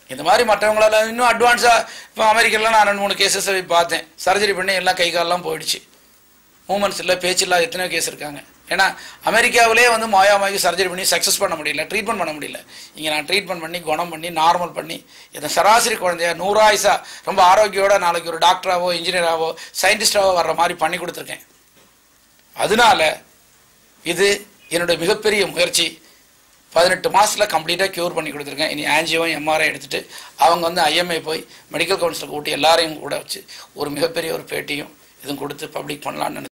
இந்த மாதிரி மற்றவங்களால இன்னும் அட்வான்ஸாக இப்போ அமெரிக்காவில் நான் ரெண்டு மூணு கேசஸ் பார்த்தேன் சர்ஜரி பண்ணி எல்லாம் கை காலெல்லாம் போயிடுச்சு மூமெண்ட்ஸ் இல்லை பேச்சு இல்லாத எத்தனையோ கேஸ் இருக்காங்க ஏன்னா அமெரிக்காவிலே வந்து மாயாமாகி சர்ஜரி பண்ணி சக்ஸஸ் பண்ண முடியல ட்ரீட்மெண்ட் பண்ண முடியல இங்கே நான் ட்ரீட்மெண்ட் பண்ணி குணம் பண்ணி நார்மல் பண்ணி இந்த சராசரி குழந்தைய நூறாயுசா ரொம்ப ஆரோக்கியோட நாளைக்கு ஒரு டாக்டராவோ இன்ஜினியராவோ சயின்டிஸ்டாவோ வர்ற மாதிரி பண்ணி கொடுத்துருக்கேன் அதனால இது என்னுடைய மிகப்பெரிய முயற்சி பதினெட்டு மாதத்தில் கம்ப்ளீட்டாக க்யூர் பண்ணி கொடுத்துருக்கேன் இனி ஆன்ஜிஓ எம்ஆர்ஐ எடுத்துட்டு அவங்க வந்து ஐஎம்ஐ போய் மெடிக்கல் கவுன்சில் கூட்டி எல்லாரையும் கூட வச்சு ஒரு மிகப்பெரிய ஒரு பேட்டியும் இதுவும் கொடுத்து பப்ளிக் பண்ணலாம்னு நினைக்கிறேன்